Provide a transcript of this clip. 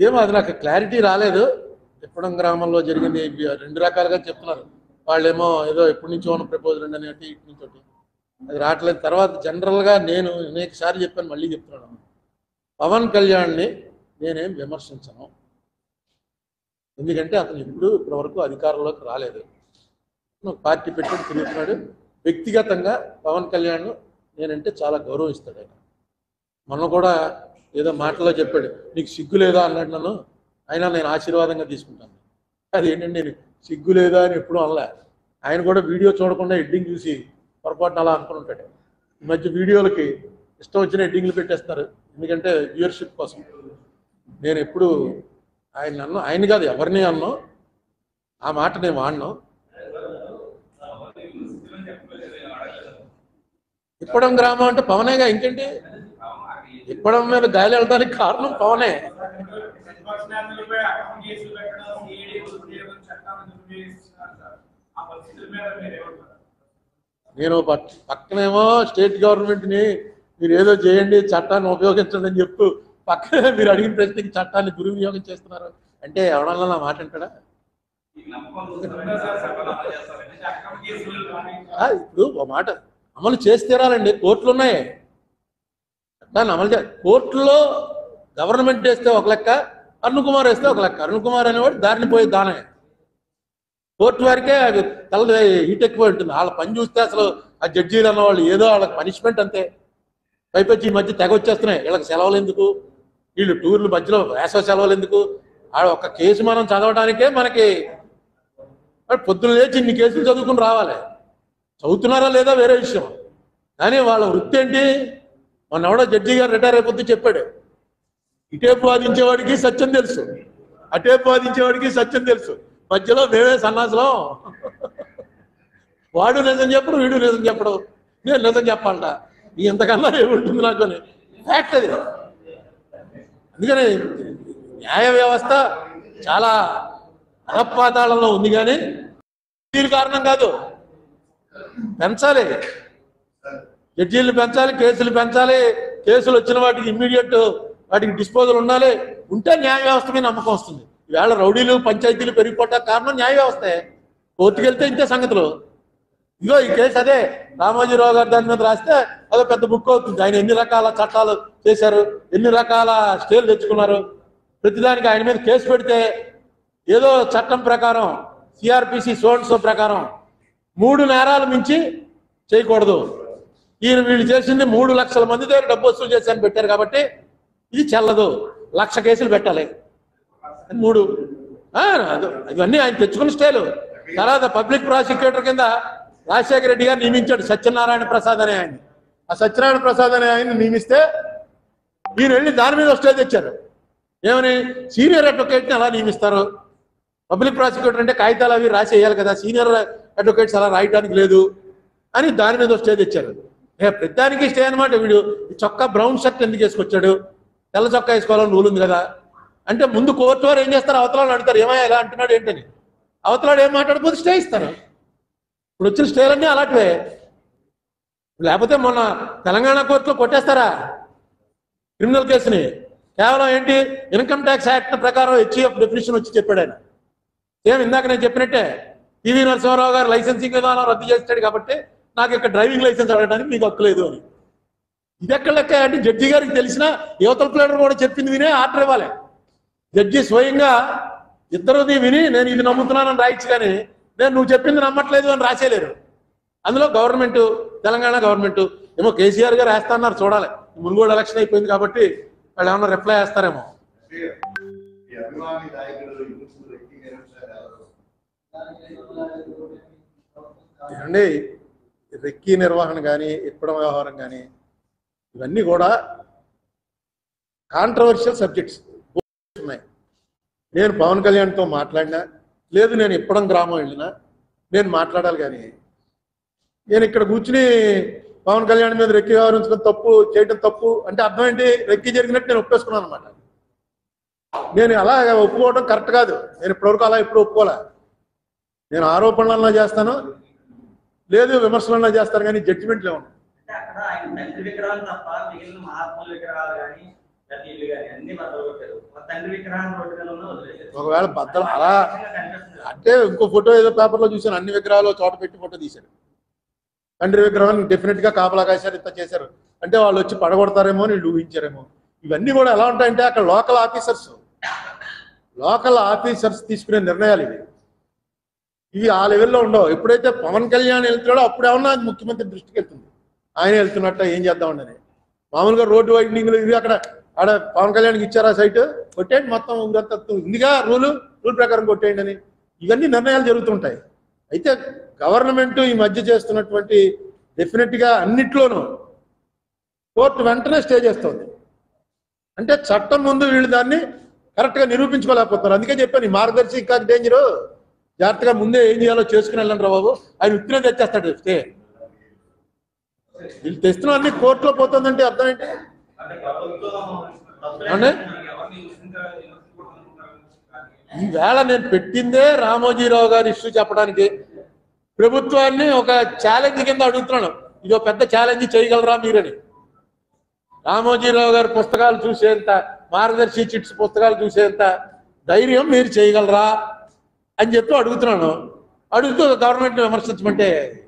ఏమో అది నాకు క్లారిటీ రాలేదు ఎప్పడం గ్రామంలో జరిగింది ఇవి రెండు రకాలుగా చెప్తున్నారు వాళ్ళేమో ఏదో ఎప్పటి నుంచో ఉన్న ప్రపోజల్ అండి అనేటి ఇటు నుంచి ఒకటి. అది రావట్లేదు తర్వాత జనరల్గా నేను అనేక సార్లు చెప్పాను మళ్ళీ చెప్తున్నాను పవన్ కళ్యాణ్ని నేనేం విమర్శించను ఎందుకంటే అతను ఎప్పుడు ఇప్పటివరకు అధికారంలోకి రాలేదు ఒక పార్టీ పెట్టుకుని తిరుగుతున్నాడు వ్యక్తిగతంగా పవన్ కళ్యాణ్ నేనంటే చాలా గౌరవిస్తాడు ఆయన మొన్న కూడా ఏదో మాటలో చెప్పాడు నీకు సిగ్గు లేదా అన్నాడు నన్ను అయినా నేను ఆశీర్వాదంగా తీసుకుంటాను అది ఏంటంటే నేను సిగ్గు లేదా అని ఎప్పుడూ అనలే ఆయన కూడా వీడియో చూడకుండా ఎడ్డింగ్ చూసి పొరపాటున అలా అనుకుని ఉంటాడు ఈ మధ్య వీడియోలకి ఇష్టం వచ్చిన ఎడ్డింగ్లు పెట్టేస్తారు ఎందుకంటే వ్యూయర్షిప్ కోసం నేను ఎప్పుడు ఆయన అన్న ఆయన కాదు ఎవరిని అన్నో ఆ మాట నేను వాడిను ఇప్పడం గ్రామం అంటే పవనేగా ఇంకేంటి ఇప్పడం మీద గాలి వెళ్ళడానికి కారణం పవనే ప్రతిపక్ష నేతలపై అక్రమ కేసులు పెట్టడం సిఐడి ఉద్యోగం చట్టాన్ని దుర్వినియోగిస్తున్నారు సార్ ఆ పరిస్థితుల మీద మీరు ఏమంటారు నేను పక్- పక్కనేమో స్టేట్ గవర్నమెంట్ని మీరు ఏదో చేయండి చట్టాన్ని ఉపయోగించండి అని చెప్తూ పక్కనే మీరు అడిగిన ప్రశ్నకి చట్టాన్ని దుర్వినియోగం చేస్తున్నారు అంటే ఎవడన్నా నా మాట అంటాడా అంటే అక్రమ కేసులు కానీ ఆ, ఇప్పుడు ఒక మాట అమలు చేసి తీరాలండి కోర్టులు ఉన్నాయి దాన్ని అమలు చే కోర్టులో గవర్నమెంట్ వేస్తే ఒక లెక్క అరుణ్ కుమార్ వేస్తే ఒక లెక్క అరుణ్ కుమార్ అనేవాడు దారిని పోయి దానే కోర్టు వారికే అది తల హీట్ ఎక్కువ ఉంటుంది వాళ్ళ పని చూస్తే అసలు ఆ జడ్జీలు అన్నవాళ్ళు ఏదో వాళ్ళకి పనిష్మెంట్ అంతే పైపచ్చి ఈ మధ్య తెగ వచ్చేస్తున్నాయి వీళ్ళకి సెలవులు ఎందుకు వీళ్ళు టూర్లు మధ్యలో వేసవ సెలవులు ఎందుకు ఆ ఒక కేసు మనం చదవడానికే మనకి మరి పొద్దున్న లేచి ఇన్ని కేసులు చదువుకుని రావాలి చదువుతున్నారా లేదా వేరే విషయం కానీ వాళ్ళ వృత్తి ఏంటి మొన్న ఎవడో జడ్జి గారు రిటైర్ అయిపోతే చెప్పాడు ఇటేపు వాదించేవాడికి సత్యం తెలుసు అటేపు వాదించేవాడికి సత్యం తెలుసు మధ్యలో మేమే సన్నాసులం వాడు నిజం చెప్పడు వీడు నిజం చెప్పడు నేను నిజం చెప్పాలట నీ ఎంతకన్నా ఏముంటుంది నాకు అని ఫ్యాక్ట్ అది అందుకని న్యాయ వ్యవస్థ చాలా అధపాతాళంలో ఉంది కానీ దీని కారణం కాదు పెంచాలి జడ్జీలు పెంచాలి కేసులు పెంచాలి కేసులు వచ్చిన వాటికి ఇమ్మీడియట్ వాటికి డిస్పోజల్ ఉండాలి ఉంటే న్యాయ వ్యవస్థ మీద నమ్మకం వస్తుంది ఈవేళ రౌడీలు పంచాయతీలు పెరిగిపోవటానికి కారణం న్యాయ వ్యవస్థే కోర్టుకు వెళ్తే ఇంతే సంగతులు ఇగో ఈ కేసు అదే రామోజీరావు గారు దాని మీద రాస్తే అదో పెద్ద బుక్ అవుతుంది ఆయన ఎన్ని రకాల చట్టాలు చేశారు ఎన్ని రకాల స్టేలు తెచ్చుకున్నారు ప్రతిదానికి ఆయన మీద కేసు పెడితే ఏదో చట్టం ప్రకారం సిఆర్పిసి సోన్సో ప్రకారం మూడు నేరాలు మించి చేయకూడదు ఈయన వీళ్ళు చేసింది మూడు లక్షల మంది దగ్గర డబ్బు వసూలు చేశారని పెట్టారు కాబట్టి ఇది చెల్లదు లక్ష కేసులు పెట్టాలి అని మూడు ఆ, అదో- ఇవన్నీ ఆయన తెచ్చుకున్న స్టైలు తర్వాత పబ్లిక్ ప్రాసిక్యూటర్ కింద రాజశేఖర రెడ్డి గారు నియమించాడు సత్యనారాయణ ప్రసాద్ అనే ఆయన ఆ సత్యనారాయణ ప్రసాద్ అనే ఆయన నియమిస్తే ఈయన వెళ్ళి దాని మీద స్టే తెచ్చారు ఏమని సీనియర్ అడ్వకేట్ని అలా నియమిస్తారు పబ్లిక్ ప్రాసిక్యూటర్ అంటే కాగితాలు అవి రాసి వేయాలి కదా సీనియర్ అడ్వకేట్స్ అలా రాయడానికి లేదు అని దాని మీద స్టే తెచ్చారు ఏ ప్రతిదానికి స్టే అనమాట వీడు ఈ చొక్కా బ్రౌన్ షర్ట్ ఎందుకు వేసుకొచ్చాడు తెల్ల చొక్కా వేసుకోవాలని రూల్ ఉంది కదా అంటే ముందు కోర్టు వారు ఏం చేస్తారు అవతలాడు అడుగుతారు ఏమయ్యా ఇలా అంటున్నాడు ఏంటని అవతలాడు ఏం మాట్లాడకపోతే స్టే ఇస్తారు ఇప్పుడు వచ్చిన స్టేలన్నీ అలాంటివే లేకపోతే మొన్న తెలంగాణ కోర్టులో కొట్టేస్తారా క్రిమినల్ కేసుని కేవలం ఏంటి ఇన్కమ్ ట్యాక్స్ యాక్ట్ ప్రకారం హెచ్ఈఎఫ్ డెఫినేషన్ వచ్చి చెప్పాడు ఆయన సేమ్ ఇందాక నేను చెప్పినట్టే పివి నరసింహారావు గారు లైసెన్సింగ్ విధానం రద్దు చేస్తాడు కాబట్టి నాకు ఇక్కడ డ్రైవింగ్ లైసెన్స్ అడగడానికి మీకు హక్కు లేదు అని ఇది ఎక్కడ లెక్క అంటే జడ్జి గారికి తెలిసిన యువతల ప్లేడర్ కూడా చెప్పింది వినే ఆర్డర్ ఇవ్వాలి జడ్జి స్వయంగా ఇద్దరుది విని నేను ఇది నమ్ముతున్నానని రాయొచ్చు కానీ నేను నువ్వు చెప్పింది నమ్మట్లేదు అని రాసేలేరు అందులో గవర్నమెంట్ తెలంగాణ గవర్నమెంట్ ఏమో కేసీఆర్ గారు వేస్తా అన్నారు చూడాలి మునుగోడు ఎలక్షన్ అయిపోయింది కాబట్టి వాళ్ళు ఏమన్నా రిప్లై వేస్తారేమో ఈ అభిమాని నాయకుడు యూత్ వ్యక్తి సార్ ఎవరు ఏమండి రెక్కీ నిర్వహణ కానీ ఇప్పడం వ్యవహారం కానీ ఇవన్నీ కూడా కాంట్రవర్షియల్ సబ్జెక్ట్స్ ఉన్నాయి నేను పవన్ కళ్యాణ్తో మాట్లాడినా లేదు నేను ఇప్పడం గ్రామం వెళ్ళినా నేను మాట్లాడాలి కానీ నేను ఇక్కడ కూర్చుని పవన్ కళ్యాణ్ మీద రెక్కి వ్యవహరించడం తప్పు చేయడం తప్పు అంటే అర్థం ఏంటి రెక్కి జరిగినట్టు నేను ఒప్పేసుకున్నాను అనమాట నేను అలా ఒప్పుకోవడం కరెక్ట్ కాదు నేను ఇప్పటివరకు అలా ఎప్పుడు ఒప్పుకోలే నేను ఆరోపణలన్నా చేస్తాను లేదు విమర్శలన్నా చేస్తాను కానీ జడ్జిమెంట్ లేవు అంటే అక్కడ ఆయన తండ్రి విగ్రహాలు తప్ప మిగిలిన మహాత్ముల విగ్రహాలు కానీ ప్రతి ఇల్లు కానీ అన్ని బద్దలు కొట్టారు మా తండ్రి విగ్రహాన్ని రోడ్డు మీద ఉన్న వదిలేశారు ఒకవేళ బద్దలు అలా కనిపిస్తుంది. అంటే ఇంకో ఫోటో ఏదో పేపర్లో చూశాను అన్ని విగ్రహాలు ఒక చోట పెట్టి ఫోటో తీశారు తండ్రి విగ్రహాన్ని డెఫినెట్ గా కాపలా కాశారు ఇంత చేశారు అంటే వాళ్ళు వచ్చి పడగొడతారేమో అని వీళ్ళు ఊహించారేమో ఇవన్నీ కూడా ఎలా ఉంటాయంటే అక్కడ లోకల్ ఆఫీసర్స్ లోకల్ ఆఫీసర్స్ తీసుకునే నిర్ణయాలు ఇవి ఇవి ఆ లెవెల్లో ఉండవు ఎప్పుడైతే పవన్ కళ్యాణ్ వెళ్తున్నాడో అప్పుడు ఏమన్నా అది ముఖ్యమంత్రి దృష్టికి వెళ్తుంది ఆయన వెళ్తున్నట్ట ఏం చేద్దామని మామూలుగా రోడ్డు వైడనింగ్లు ఇవి అక్కడ ఆడ పవన్ కళ్యాణ్కి ఇచ్చారా సైట్ కొట్టేయండి మొత్తం ఊరంతా ఇందిగా రూలు రూల్ ప్రకారం కొట్టేయండి అని ఇవన్నీ నిర్ణయాలు జరుగుతుంటాయి అయితే గవర్నమెంట్ ఈ మధ్య చేస్తున్నటువంటి డెఫినెట్ గా అన్నిట్లోనూ కోర్టు వెంటనే స్టే చేస్తుంది అంటే చట్టం ముందు వీళ్ళు దాన్ని కరెక్ట్ గా నిరూపించుకోలేకపోతున్నారు అందుకే చెప్పాను ఈ మార్గదర్శి ఇంకా డేంజరు జాగ్రత్తగా ముందే ఏం చేయాలో చేసుకుని వెళ్ళండి రా బాబు ఆయన ఉత్తినే తెచ్చేస్తాడు స్టే వీళ్ళు తెస్తున్న అన్ని కోర్టులో పోతుందంటే అర్థం ఏంటి అంటే ప్రభుత్వం అంటే? ఎవరిని చూసిందా అనుకుంటారు ఈవేళ నేను పెట్టిందే రామోజీరావు గారి ఇష్యూ చెప్పడానికి ప్రభుత్వాన్ని ఒక ఛాలెంజ్ కింద అడుగుతున్నాను ఇది ఒక పెద్ద ఛాలెంజ్ చేయగలరా మీరని రామోజీరావు గారి పుస్తకాలు చూసేంత మార్గదర్శి చిట్స్ పుస్తకాలు చూసేంత ధైర్యం మీరు చేయగలరా అని చెప్పి అడుగుతున్నాను అడుగుతూ గవర్నమెంట్ విమర్శించమంటే